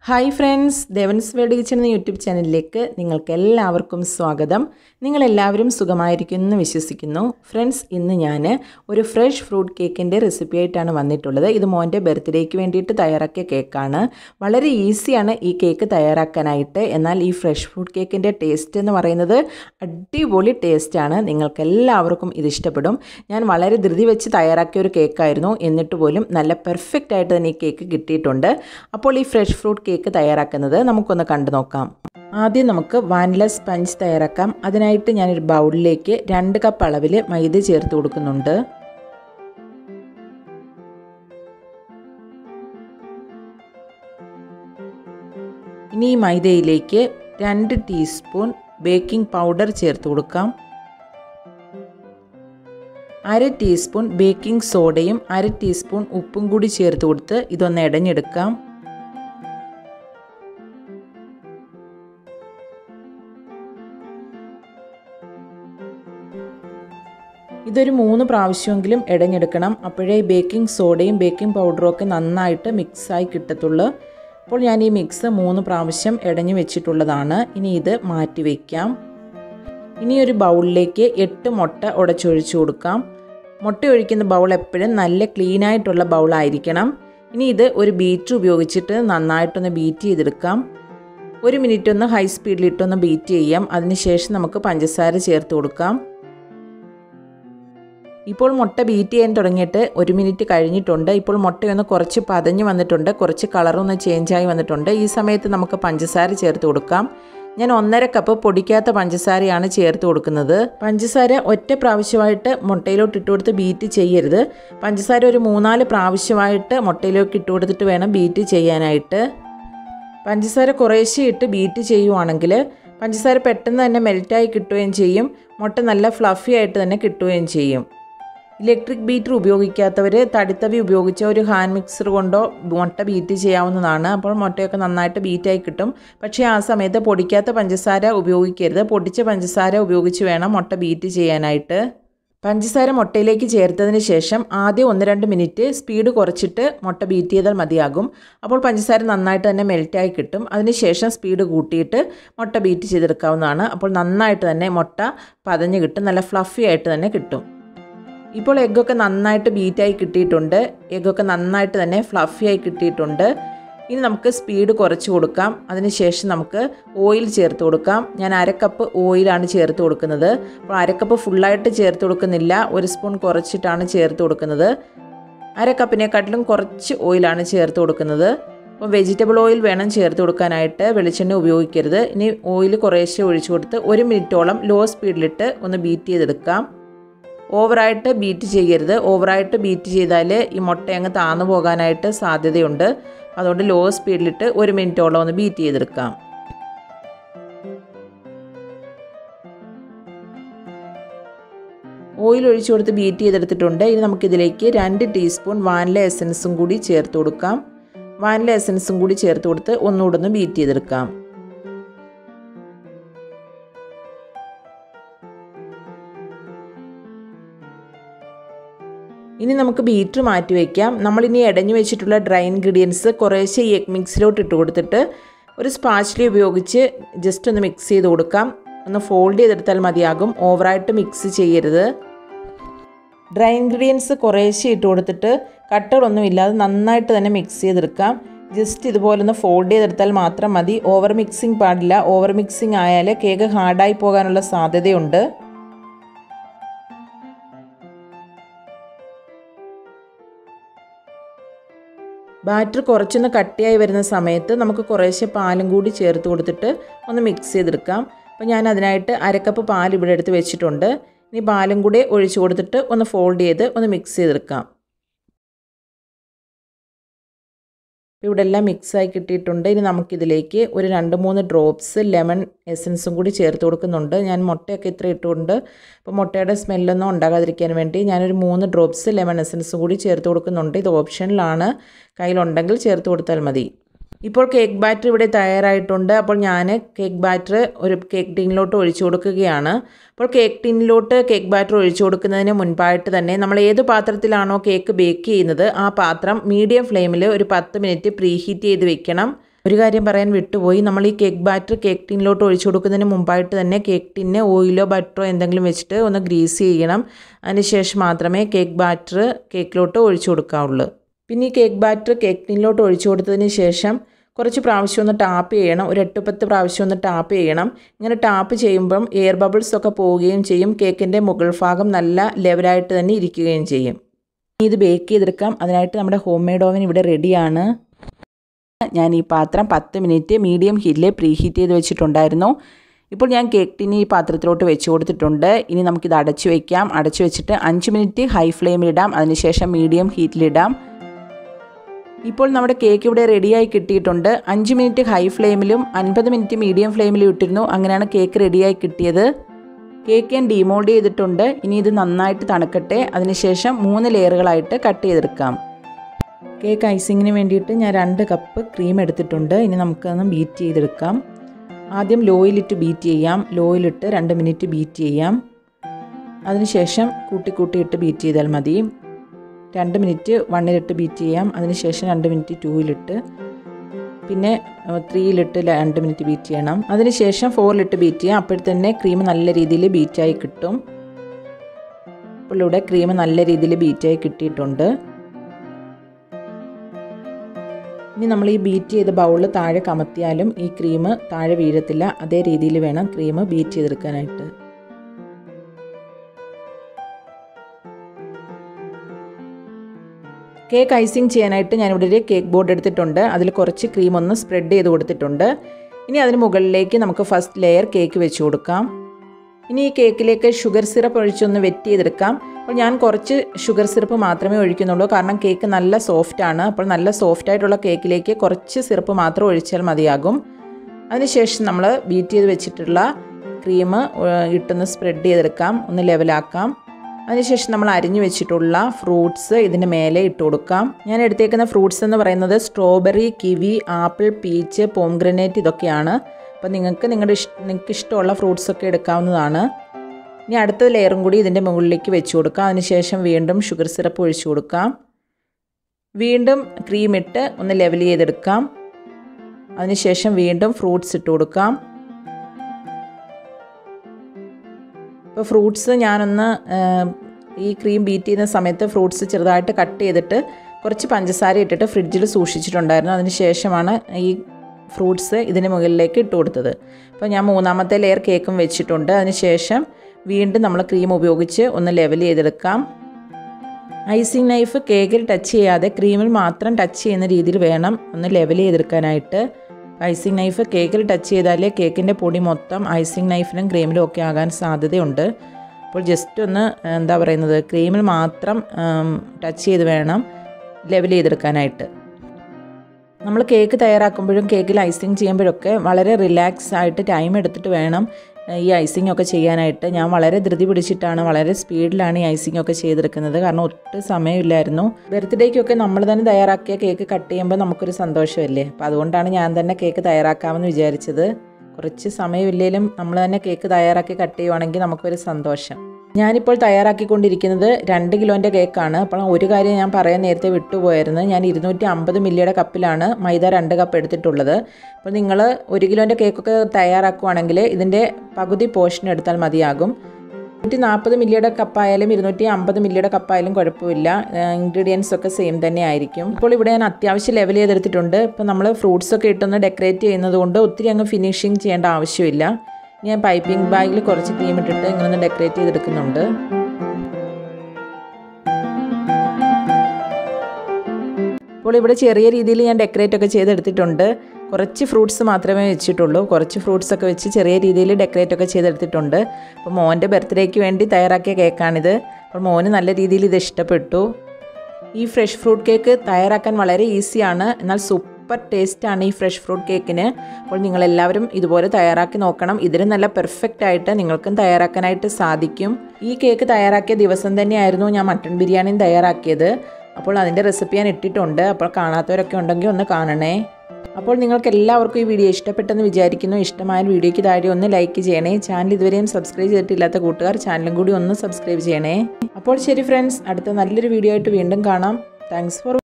hi friends Devan's world kitchen എന്ന YouTube ചാനലിലേക്ക് നിങ്ങൾക്ക് എല്ലാവർക്കും സ്വാഗതം നിങ്ങളെല്ലാവരും സുഖമായിരിക്കുമെന്ന് വിശ്വസിക്കുന്നു ഫ്രണ്ട്സ് ഇന്ന് ഞാൻ ഒരു ഫ്രഷ് ഫ്രൂട്ട് കേക്കിൻ്റെ റെസിപ്പി ആയിട്ടാണ് വന്നിട്ടുള്ളത് ഇത് മോൻ്റെ ബർത്ത്ഡേക്ക് വേണ്ടിയിട്ട് തയ്യാറാക്കിയ കേക്കാണ് വളരെ ഈസിയാണ് ഈ കേക്ക് തയ്യാറാക്കാനായിട്ട് എന്നാൽ ഈ ഫ്രഷ് ഫ്രൂട്ട് കേക്കിൻ്റെ ടേസ്റ്റ് എന്ന് പറയുന്നത് അടിപൊളി ടേസ്റ്റാണ് നിങ്ങൾക്ക് എല്ലാവർക്കും ഇത് ഇഷ്ടപ്പെടും ഞാൻ വളരെ ധൃതി വെച്ച് തയ്യാറാക്കിയ ഒരു കേക്കായിരുന്നു എന്നിട്ട് പോലും നല്ല പെർഫെക്റ്റ് ആയിട്ട് തന്നെ ഈ കേക്ക് കിട്ടിയിട്ടുണ്ട് അപ്പോൾ ഈ ഫ്രഷ് ഫ്രൂട്ട് കേക്ക് തയ്യാറാക്കുന്നത് നമുക്കൊന്ന് കണ്ടു നോക്കാം ആദ്യം നമുക്ക് വാനില സ്പഞ്ച് തയ്യാറാക്കാം അതിനായിട്ട് ഞാനൊരു ബൗളിലേക്ക് രണ്ട് കപ്പ് അളവിൽ മൈദ ചേർത്ത് കൊടുക്കുന്നുണ്ട് ഇനി ഈ മൈദയിലേക്ക് രണ്ട് ടീസ്പൂൺ ബേക്കിംഗ് പൗഡർ ചേർത്ത് കൊടുക്കാം അര ടീസ്പൂൺ ബേക്കിംഗ് സോഡയും അര ടീസ്പൂൺ ഉപ്പും കൂടി ചേർത്ത് കൊടുത്ത് ഇതൊന്ന് ഇടഞ്ഞെടുക്കാം ഇതൊരു മൂന്ന് പ്രാവശ്യമെങ്കിലും ഇടഞ്ഞെടുക്കണം അപ്പോഴേ ബേക്കിംഗ് സോഡയും ബേക്കിംഗ് പൗഡറും ഒക്കെ നന്നായിട്ട് മിക്സായി കിട്ടത്തുള്ളൂ അപ്പോൾ ഞാൻ ഈ മിക്സ് മൂന്ന് പ്രാവശ്യം ഇടഞ്ഞു വെച്ചിട്ടുള്ളതാണ് ഇനി ഇത് മാറ്റി വയ്ക്കാം ഇനി ഒരു ബൗളിലേക്ക് എട്ട് മുട്ട ഉടച്ചൊഴിച്ചു കൊടുക്കാം മുട്ട ഒഴിക്കുന്ന ബൗൾ എപ്പോഴും നല്ല ക്ലീൻ ആയിട്ടുള്ള ബൗളായിരിക്കണം ഇനി ഇത് ഒരു ബീറ്റർ ഉപയോഗിച്ചിട്ട് നന്നായിട്ടൊന്ന് ബീറ്റ് ചെയ്തെടുക്കാം ഒരു മിനിറ്റ് ഒന്ന് ഹൈ സ്പീഡിലിട്ടൊന്ന് ബീറ്റ് ചെയ്യാം അതിനുശേഷം നമുക്ക് പഞ്ചസാര ചേർത്ത് കൊടുക്കാം ഇപ്പോൾ മുട്ട ബീറ്റ് ചെയ്യാൻ തുടങ്ങിയിട്ട് ഒരു മിനിറ്റ് കഴിഞ്ഞിട്ടുണ്ട് ഇപ്പോൾ മുട്ടയൊന്ന് കുറച്ച് പതഞ്ഞ് വന്നിട്ടുണ്ട് കുറച്ച് കളറൊന്ന് ചേഞ്ചായി വന്നിട്ടുണ്ട് ഈ സമയത്ത് നമുക്ക് പഞ്ചസാര ചേർത്ത് കൊടുക്കാം ഞാൻ ഒന്നര കപ്പ് പൊടിക്കാത്ത പഞ്ചസാരയാണ് ചേർത്ത് കൊടുക്കുന്നത് പഞ്ചസാര ഒറ്റ പ്രാവശ്യമായിട്ട് മുട്ടയിലോട്ട് ഇട്ട് കൊടുത്ത് ബീറ്റ് ചെയ്യരുത് പഞ്ചസാര ഒരു മൂന്നാല് പ്രാവശ്യമായിട്ട് മുട്ടയിലേക്ക് ഇട്ട് കൊടുത്തിട്ട് വേണം ബീറ്റ് ചെയ്യാനായിട്ട് പഞ്ചസാര കുറേശ്ശെ ഇട്ട് ബീറ്റ് ചെയ്യുവാണെങ്കിൽ പഞ്ചസാര പെട്ടെന്ന് തന്നെ മെൽറ്റായി കിട്ടുകയും ചെയ്യും മുട്ട നല്ല ഫ്ലഫി ആയിട്ട് തന്നെ കിട്ടുകയും ചെയ്യും ഇലക്ട്രിക് ബീറ്റർ ഉപയോഗിക്കാത്തവർ തടിത്തവി ഉപയോഗിച്ച ഒരു ഹാൻഡ് മിക്സർ കൊണ്ടോ മുട്ട ബീറ്റ് ചെയ്യാവുന്നതാണ് അപ്പോൾ മുട്ടയൊക്കെ നന്നായിട്ട് ബീറ്റായി കിട്ടും പക്ഷേ ആ സമയത്ത് പൊടിക്കാത്ത പഞ്ചസാര ഉപയോഗിക്കരുത് പൊടിച്ച പഞ്ചസാര ഉപയോഗിച്ച് വേണം മുട്ട ബീറ്റ് ചെയ്യാനായിട്ട് പഞ്ചസാര മുട്ടയിലേക്ക് ചേർത്തതിന് ശേഷം ആദ്യം ഒന്ന് രണ്ട് മിനിറ്റ് സ്പീഡ് കുറച്ചിട്ട് മുട്ട ബീറ്റ് ചെയ്താൽ മതിയാകും അപ്പോൾ പഞ്ചസാര നന്നായിട്ട് തന്നെ മെൽറ്റായി കിട്ടും അതിനുശേഷം സ്പീഡ് കൂട്ടിയിട്ട് മുട്ട ബീറ്റ് ചെയ്തെടുക്കാവുന്നതാണ് അപ്പോൾ നന്നായിട്ട് തന്നെ മുട്ട പതഞ്ഞ് കിട്ടും നല്ല ഫ്ലഫി ആയിട്ട് തന്നെ കിട്ടും ഇപ്പോൾ എഗ്ഗൊക്കെ നന്നായിട്ട് ബീറ്റായി കിട്ടിയിട്ടുണ്ട് എഗ്ഗൊക്കെ നന്നായിട്ട് തന്നെ ഫ്ലഫി ആയി കിട്ടിയിട്ടുണ്ട് ഇനി നമുക്ക് സ്പീഡ് കുറച്ച് കൊടുക്കാം അതിനുശേഷം നമുക്ക് ഓയിൽ ചേർത്ത് കൊടുക്കാം ഞാൻ അരക്കപ്പ് ഓയിലാണ് ചേർത്ത് കൊടുക്കുന്നത് അപ്പോൾ അരക്കപ്പ് ഫുള്ളായിട്ട് ചേർത്ത് കൊടുക്കുന്നില്ല ഒരു സ്പൂൺ കുറച്ചിട്ടാണ് ചേർത്ത് കൊടുക്കുന്നത് അരക്കപ്പിനെക്കാട്ടിലും കുറച്ച് ഓയിലാണ് ചേർത്ത് കൊടുക്കുന്നത് അപ്പോൾ വെജിറ്റബിൾ ഓയിൽ വേണം ചേർത്ത് കൊടുക്കാനായിട്ട് വെളിച്ചെണ്ണ ഉപയോഗിക്കരുത് ഇനി ഓയിൽ കുറേശ്ശെ ഒഴിച്ചു കൊടുത്ത് ഒരു മിനിറ്റോളം ലോ സ്പീഡിലിട്ട് ഒന്ന് ബീറ്റ് ചെയ്തെടുക്കാം ഓവറായിട്ട് ബീറ്റ് ചെയ്യരുത് ഓവറായിട്ട് ബീറ്റ് ചെയ്താൽ ഈ മുട്ട അങ്ങ് താന്നു പോകാനായിട്ട് സാധ്യതയുണ്ട് അതുകൊണ്ട് ലോ സ്പീഡിലിട്ട് ഒരു മിനിറ്റോളം ഒന്ന് ബീറ്റ് ചെയ്തെടുക്കാം ഓയിൽ ഒഴിച്ചു കൊടുത്ത് ബീറ്റ് ചെയ്തെടുത്തിട്ടുണ്ട് ഇനി നമുക്കിതിലേക്ക് രണ്ട് ടീസ്പൂൺ വാനില എസൻസും കൂടി ചേർത്ത് കൊടുക്കാം വാനില എസൻസും കൂടി ചേർത്ത് കൊടുത്ത് ഒന്നുകൂടെ ഒന്ന് ബീറ്റ് ചെയ്തെടുക്കാം ഇനി നമുക്ക് ബീറ്റർ മാറ്റി വയ്ക്കാം നമ്മളിനി ഇടഞ്ഞു വെച്ചിട്ടുള്ള ഡ്രൈ ഇൻഗ്രീഡിയൻസ് കുറേശ്ശെ ഈ എഗ് മിക്സിലോട്ട് ഇട്ട് കൊടുത്തിട്ട് ഒരു സ്പാച്ചിലി ഉപയോഗിച്ച് ജസ്റ്റ് ഒന്ന് മിക്സ് ചെയ്ത് കൊടുക്കാം ഒന്ന് ഫോൾഡ് ചെയ്തെടുത്താൽ മതിയാകും ഓവറായിട്ട് മിക്സ് ചെയ്യരുത് ഡ്രൈ ഇൻഗ്രീഡിയൻസ് കുറേശ്ശെ ഇട്ട് കൊടുത്തിട്ട് കട്ടകളൊന്നും ഇല്ലാതെ നന്നായിട്ട് തന്നെ മിക്സ് ചെയ്തെടുക്കാം ജസ്റ്റ് ഇതുപോലെ ഒന്ന് ഫോൾഡ് ചെയ്തെടുത്താൽ മാത്രം മതി ഓവർ മിക്സിങ് പാടില്ല ഓവർ മിക്സിങ് ആയാൽ കേക്ക് ഹാർഡായി പോകാനുള്ള സാധ്യതയുണ്ട് ബാറ്റർ കുറച്ചൊന്ന് കട്ടിയായി വരുന്ന സമയത്ത് നമുക്ക് കുറേശ്ശെ പാലും കൂടി ചേർത്ത് കൊടുത്തിട്ട് ഒന്ന് മിക്സ് ചെയ്തെടുക്കാം അപ്പോൾ ഞാൻ അതിനായിട്ട് അരക്കപ്പ് പാൽ ഇവിടെ എടുത്ത് വെച്ചിട്ടുണ്ട് ഇനി പാലും കൂടി ഒഴിച്ചു കൊടുത്തിട്ട് ഒന്ന് ഫോൾഡ് ചെയ്ത് ഒന്ന് മിക്സ് ചെയ്തെടുക്കാം ഇവിടെ എല്ലാം മിക്സായി കിട്ടിയിട്ടുണ്ട് ഇനി നമുക്കിതിലേക്ക് ഒരു രണ്ട് മൂന്ന് ഡ്രോപ്സ് ലെമൺ എസൻസും കൂടി ചേർത്ത് കൊടുക്കുന്നുണ്ട് ഞാൻ മുട്ടയൊക്കെ ഇത്ര ഇട്ടുകൊണ്ട് അപ്പോൾ മുട്ടയുടെ സ്മെല്ലൊന്നും ഉണ്ടാകാതിരിക്കാൻ വേണ്ടി ഞാനൊരു മൂന്ന് ഡ്രോപ്സ് ലെമൺ എസൻസും കൂടി ചേർത്ത് കൊടുക്കുന്നുണ്ട് ഇത് ഓപ്ഷനിലാണ് കയ്യിലുണ്ടെങ്കിൽ ചേർത്ത് കൊടുത്താൽ മതി ഇപ്പോൾ കേക്ക് ബാറ്റർ ഇവിടെ തയ്യാറായിട്ടുണ്ട് അപ്പോൾ ഞാൻ കേക്ക് ബാറ്റർ ഒരു കേക്ക് ടിന്നിലോട്ട് ഒഴിച്ചു കൊടുക്കുകയാണ് അപ്പോൾ കേക്ക് ടിന്നിലോട്ട് കേക്ക് ബാറ്റർ ഒഴിച്ചു കൊടുക്കുന്നതിന് മുൻപായിട്ട് തന്നെ നമ്മൾ ഏത് പാത്രത്തിലാണോ കേക്ക് ബേക്ക് ചെയ്യുന്നത് ആ പാത്രം മീഡിയം ഫ്ലെയിമിൽ ഒരു പത്ത് മിനിറ്റ് പ്രീ ഹീറ്റ് ചെയ്ത് വെക്കണം ഒരു കാര്യം പറയാൻ വിട്ടുപോയി നമ്മൾ ഈ കേക്ക് ബാറ്റർ കേക്ക് ടിന്നിലോട്ട് ഒഴിച്ചു കൊടുക്കുന്നതിന് മുമ്പായിട്ട് തന്നെ കേക്ക് ടിന്നെ ഓയിലോ ബട്ടറോ എന്തെങ്കിലും വെച്ചിട്ട് ഒന്ന് ഗ്രീസ് ചെയ്യണം അതിനുശേഷം മാത്രമേ കേക്ക് ബാറ്റർ കേക്കിലോട്ട് ഒഴിച്ചു കൊടുക്കാവുള്ളൂ പിന്നെ ഈ കേക്ക് ബാറ്റർ കേക്ക് ടിന്നിലോട്ട് ഒഴിച്ചു കൊടുത്തതിന് ശേഷം കുറച്ച് പ്രാവശ്യം ഒന്ന് ടാപ്പ് ചെയ്യണം ഒരു എട്ട് പത്ത് പ്രാവശ്യം ഒന്ന് ടാപ്പ് ചെയ്യണം ഇങ്ങനെ ടാപ്പ് ചെയ്യുമ്പം എയർ ബബിൾസ് ഒക്കെ പോവുകയും ചെയ്യും കേക്കിൻ്റെ മുകൾ ഭാഗം നല്ല ലെവലായിട്ട് തന്നെ ഇരിക്കുകയും ചെയ്യും ഇനി ഇത് ബേക്ക് ചെയ്തെടുക്കാം അതിനായിട്ട് നമ്മുടെ ഹോം മെയ്ഡ് ഓവൻ ഇവിടെ റെഡിയാണ് ഞാൻ ഈ പാത്രം പത്ത് മിനിറ്റ് മീഡിയം ഹീറ്റിൽ പ്രീ ഹീറ്റ് ചെയ്ത് വെച്ചിട്ടുണ്ടായിരുന്നു ഇപ്പോൾ ഞാൻ കേക്ക് ടിന് ഈ പാത്രത്തിലോട്ട് വെച്ച് കൊടുത്തിട്ടുണ്ട് ഇനി നമുക്കിത് അടച്ചു വയ്ക്കാം അടച്ചു വെച്ചിട്ട് അഞ്ച് മിനിറ്റ് ഹൈ ഫ്ലെയിമിലിടാം അതിനുശേഷം മീഡിയം ഹീറ്റിലിടാം ഇപ്പോൾ നമ്മുടെ കേക്ക് ഇവിടെ റെഡിയായി കിട്ടിയിട്ടുണ്ട് അഞ്ച് മിനിറ്റ് ഹൈ ഫ്ലെയിമിലും അൻപത് മിനിറ്റ് മീഡിയം ഫ്ലെയിമിലും ഇട്ടിരുന്നു അങ്ങനെയാണ് കേക്ക് റെഡിയായി കിട്ടിയത് കേക്ക് ഞാൻ ഡീമോൾഡ് ചെയ്തിട്ടുണ്ട് ഇനി ഇത് നന്നായിട്ട് തണുക്കട്ടെ അതിനുശേഷം മൂന്ന് ലെയറുകളായിട്ട് കട്ട് ചെയ്തെടുക്കാം കേക്ക് ഐസിങ്ങിന് വേണ്ടിയിട്ട് ഞാൻ രണ്ട് കപ്പ് ക്രീം എടുത്തിട്ടുണ്ട് ഇനി നമുക്കൊന്ന് ബീറ്റ് ചെയ്തെടുക്കാം ആദ്യം ലോയിലിട്ട് ബീറ്റ് ചെയ്യാം ലോയിലിട്ട് രണ്ട് മിനിറ്റ് ബീറ്റ് ചെയ്യാം അതിനുശേഷം കൂട്ടി കൂട്ടിയിട്ട് ബീറ്റ് ചെയ്താൽ മതി രണ്ട് മിനിറ്റ് വണ്ണിലിട്ട് ബീറ്റ് ചെയ്യാം അതിനുശേഷം രണ്ട് മിനിറ്റ് ടൂയിലിട്ട് പിന്നെ ത്രീയിലിട്ട് രണ്ട് മിനിറ്റ് ബീറ്റ് ചെയ്യണം അതിനുശേഷം ഫോറിലിട്ട് ബീറ്റ് ചെയ്യാം അപ്പോഴത്തന്നെ ക്രീം നല്ല രീതിയിൽ ബീറ്റായി കിട്ടും ഇപ്പോൾ ഇവിടെ ക്രീം നല്ല രീതിയിൽ ബീറ്റായി കിട്ടിയിട്ടുണ്ട് ഇനി നമ്മൾ ഈ ബീറ്റ് ചെയ്ത ബൗളിൽ താഴെ കമത്തിയാലും ഈ ക്രീം താഴെ വീഴത്തില്ല അതേ രീതിയിൽ വേണം ക്രീം ബീറ്റ് ചെയ്തെടുക്കാനായിട്ട് കേക്ക് ഐസിങ് ചെയ്യാനായിട്ട് ഞാനിവിടെ ഒരു കേക്ക് ബോർഡ് എടുത്തിട്ടുണ്ട് അതിൽ കുറച്ച് ക്രീം ഒന്ന് സ്പ്രെഡ് ചെയ്ത് കൊടുത്തിട്ടുണ്ട് ഇനി അതിന് മുകളിലേക്ക് നമുക്ക് ഫസ്റ്റ് ലെയർ കേക്ക് വെച്ച് കൊടുക്കാം ഇനി ഈ കേക്കിലേക്ക് ഷുഗർ സിറപ്പ് ഒഴിച്ചൊന്ന് വെറ്റ് ചെയ്തെടുക്കാം അപ്പോൾ ഞാൻ കുറച്ച് ഷുഗർ സിറപ്പ് മാത്രമേ ഒഴിക്കുന്നുള്ളൂ കാരണം കേക്ക് നല്ല സോഫ്റ്റ് ആണ് അപ്പോൾ നല്ല സോഫ്റ്റ് ആയിട്ടുള്ള കേക്കിലേക്ക് കുറച്ച് സിറപ്പ് മാത്രം ഒഴിച്ചാൽ മതിയാകും അതിനുശേഷം നമ്മൾ ബീറ്റ് ചെയ്ത് വെച്ചിട്ടുള്ള ക്രീം ഇട്ടൊന്ന് സ്പ്രെഡ് ചെയ്തെടുക്കാം ഒന്ന് ലെവലാക്കാം അതിനുശേഷം നമ്മൾ അരിഞ്ഞു വെച്ചിട്ടുള്ള ഫ്രൂട്ട്സ് ഇതിൻ്റെ മേലെ ഇട്ട് കൊടുക്കാം ഞാൻ എടുത്തേക്കുന്ന ഫ്രൂട്ട്സ് എന്ന് പറയുന്നത് strawberry kiwi apple peach pomegranate ഇതൊക്കെയാണ് അപ്പോൾ നിങ്ങൾക്ക് നിങ്ങളുടെ ഇഷ്ട നിങ്ങൾക്ക് ഇഷ്ടമുള്ള ഫ്രൂട്ട്സ് ഒക്കെ എടുക്കാവുന്നതാണ് ഇനി അടുത്ത ലെയറും കൂടി ഇതിൻ്റെ മുകളിലേക്ക് വെച്ച് കൊടുക്കാം അതിനുശേഷം വീണ്ടും ഷുഗർ സിറപ്പ് ഒഴിച്ചു കൊടുക്കാം വീണ്ടും ക്രീം ഇട്ട് ഒന്ന് ലെവൽ ചെയ്തെടുക്കാം അതിനുശേഷം വീണ്ടും ഫ്രൂട്ട്സ് ഇട്ട് കൊടുക്കാം ഇപ്പോൾ ഫ്രൂട്ട്സ് ഞാനൊന്ന് ഈ ക്രീം ബീറ്റ് ചെയ്യുന്ന സമയത്ത് ഫ്രൂട്ട്സ് ചെറുതായിട്ട് കട്ട് ചെയ്തിട്ട് കുറച്ച് പഞ്ചസാര ഇട്ടിട്ട് ഫ്രിഡ്ജിൽ സൂക്ഷിച്ചിട്ടുണ്ടായിരുന്നു അതിന് ശേഷമാണ് ഈ ഫ്രൂട്ട്സ് ഇതിന് മുകളിലേക്ക് ഇട്ട് കൊടുത്തത് അപ്പോൾ ഞാൻ മൂന്നാമത്തെ ലെയർ കേക്കും വെച്ചിട്ടുണ്ട് അതിന് ശേഷം വീണ്ടും നമ്മൾ ക്രീം ഉപയോഗിച്ച് ഒന്ന് ലെവൽ ചെയ്തെടുക്കാം ഐസിങ് നൈഫ് കേക്കിൽ ടച്ച് ചെയ്യാതെ ക്രീമിൽ മാത്രം ടച്ച് ചെയ്യുന്ന രീതിയിൽ വേണം ഒന്ന് ലെവൽ ചെയ്തെടുക്കാനായിട്ട് ഐസിങ് നൈഫ് കേക്കിൽ ടച്ച് ചെയ്താലേ കേക്കിൻ്റെ പൊടി മൊത്തം ഐസിങ് നൈഫിലും ക്രീമിലും ഒക്കെ ആകാൻ സാധ്യതയുണ്ട് അപ്പോൾ ജസ്റ്റ് ഒന്ന് എന്താ പറയുന്നത് ക്രീമിൽ മാത്രം ടച്ച് ചെയ്ത് വേണം ലെവൽ ചെയ്തെടുക്കാനായിട്ട് നമ്മൾ കേക്ക് തയ്യാറാക്കുമ്പോഴും കേക്കിൽ ഐസിങ് ചെയ്യുമ്പോഴൊക്കെ വളരെ റിലാക്സ് ആയിട്ട് ടൈം എടുത്തിട്ട് വേണം ഈ ഐസിങ് ഒക്കെ ചെയ്യാനായിട്ട് ഞാൻ വളരെ ധൃതി പിടിച്ചിട്ടാണ് വളരെ സ്പീഡിലാണ് ഈ ഐസിങ് ഒക്കെ ചെയ്തെടുക്കുന്നത് കാരണം ഒട്ടും സമയമില്ലായിരുന്നു ബർത്ത്ഡേക്കൊക്കെ നമ്മൾ തന്നെ തയ്യാറാക്കിയ കേക്ക് കട്ട് ചെയ്യുമ്പോൾ നമുക്കൊരു സന്തോഷമല്ലേ അപ്പോൾ അതുകൊണ്ടാണ് ഞാൻ തന്നെ കേക്ക് തയ്യാറാക്കാമെന്ന് വിചാരിച്ചത് കുറച്ച് സമയമില്ലെങ്കിലും നമ്മൾ തന്നെ കേക്ക് തയ്യാറാക്കി കട്ട് ചെയ്യുവാണെങ്കിൽ നമുക്കൊരു സന്തോഷം ഞാനിപ്പോൾ തയ്യാറാക്കിക്കൊണ്ടിരിക്കുന്നത് രണ്ട് കിലോൻ്റെ കേക്കാണ് അപ്പോൾ ഒരു കാര്യം ഞാൻ പറയാൻ നേരത്തെ വിട്ടുപോയായിരുന്നു ഞാൻ ഇരുന്നൂറ്റി അമ്പത് മില്ലിയുടെ കപ്പിലാണ് മൈദ രണ്ട് കപ്പ് എടുത്തിട്ടുള്ളത് അപ്പോൾ നിങ്ങൾ ഒരു കിലോൻ്റെ കേക്കൊക്കെ തയ്യാറാക്കുവാണെങ്കിൽ ഇതിൻ്റെ പകുതി പോർഷൻ എടുത്താൽ മതിയാകും ഇരുന്നൂറ്റി നാൽപ്പത് മില്ലിയുടെ കപ്പായാലും ഇരുന്നൂറ്റി അമ്പത് മില്ലിയുടെ കപ്പായാലും കുഴപ്പമില്ല ഇൻഗ്രീഡിയൻസ് ഒക്കെ സെയിം തന്നെ ആയിരിക്കും ഇപ്പോൾ ഇവിടെ ഞാൻ അത്യാവശ്യം ലെവൽ ചെയ്തെടുത്തിട്ടുണ്ട് ഇപ്പോൾ നമ്മൾ ഫ്രൂട്ട്സ് ഒക്കെ ഇട്ടൊന്ന് ഡെക്കറേറ്റ് ചെയ്യുന്നത് കൊണ്ട് ഒത്തിരി അങ്ങ് ഫിനിഷിങ് ചെയ്യേണ്ട ആവശ്യമില്ല ഞാൻ പൈപ്പിംഗ് ബാഗിൽ കുറച്ച് ക്രീം ഇട്ടിട്ട് ഇങ്ങനെ ഒന്ന് ഡെക്കറേറ്റ് ചെയ്തെടുക്കുന്നുണ്ട് അപ്പോൾ ഇവിടെ ചെറിയ രീതിയിൽ ഞാൻ ഡെക്കറേറ്റ് ഒക്കെ ചെയ്തെടുത്തിട്ടുണ്ട് കുറച്ച് ഫ്രൂട്ട്സ് മാത്രമേ വെച്ചിട്ടുള്ളൂ കുറച്ച് ഫ്രൂട്ട്സ് ഒക്കെ വെച്ച് ചെറിയ രീതിയിൽ ഡെക്കറേറ്റ് ഒക്കെ ചെയ്തെടുത്തിട്ടുണ്ട് അപ്പോൾ മോൻ്റെ ബർത്ത്ഡേക്ക് വേണ്ടി തയ്യാറാക്കിയ കേക്കാണിത് അപ്പോൾ മോന് നല്ല രീതിയിൽ ഇത് ഇഷ്ടപ്പെട്ടു ഈ ഫ്രഷ് ഫ്രൂട്ട് കേക്ക് തയ്യാറാക്കാൻ വളരെ ഈസിയാണ് എന്നാൽ സൂപ്പർ ടേസ്റ്റാണ് ഈ ഫ്രഷ് ഫ്രൂട്ട് കേക്കിന് അപ്പോൾ നിങ്ങളെല്ലാവരും ഇതുപോലെ തയ്യാറാക്കി നോക്കണം ഇതിന് നല്ല പെർഫെക്റ്റ് ആയിട്ട് നിങ്ങൾക്കും തയ്യാറാക്കാനായിട്ട് സാധിക്കും ഈ കേക്ക് തയ്യാറാക്കിയ ദിവസം തന്നെയായിരുന്നു ഞാൻ മട്ടൺ ബിരിയാണിയും തയ്യാറാക്കിയത് അപ്പോൾ അതിൻ്റെ റെസിപ്പി ഞാൻ ഇട്ടിട്ടുണ്ട് അപ്പോൾ കാണാത്തവരൊക്കെ ഉണ്ടെങ്കിൽ ഒന്ന് കാണണേ അപ്പോൾ നിങ്ങൾക്ക് എല്ലാവർക്കും ഈ വീഡിയോ ഇഷ്ടപ്പെട്ടെന്ന് വിചാരിക്കുന്നു ഇഷ്ടമായ വീഡിയോയ്ക്ക് താഴെ ഒന്ന് ലൈക്ക് ചെയ്യണേ ചാനൽ ഇതുവരെയും സബ്സ്ക്രൈബ് ചെയ്തിട്ടില്ലാത്ത കൂട്ടുകാർ ചാനലും കൂടി ഒന്ന് സബ്സ്ക്രൈബ് ചെയ്യണേ അപ്പോൾ ശരി ഫ്രണ്ട്സ് അടുത്ത നല്ലൊരു വീഡിയോ ആയിട്ട് വീണ്ടും കാണാം താങ്ക്സ് ഫോർ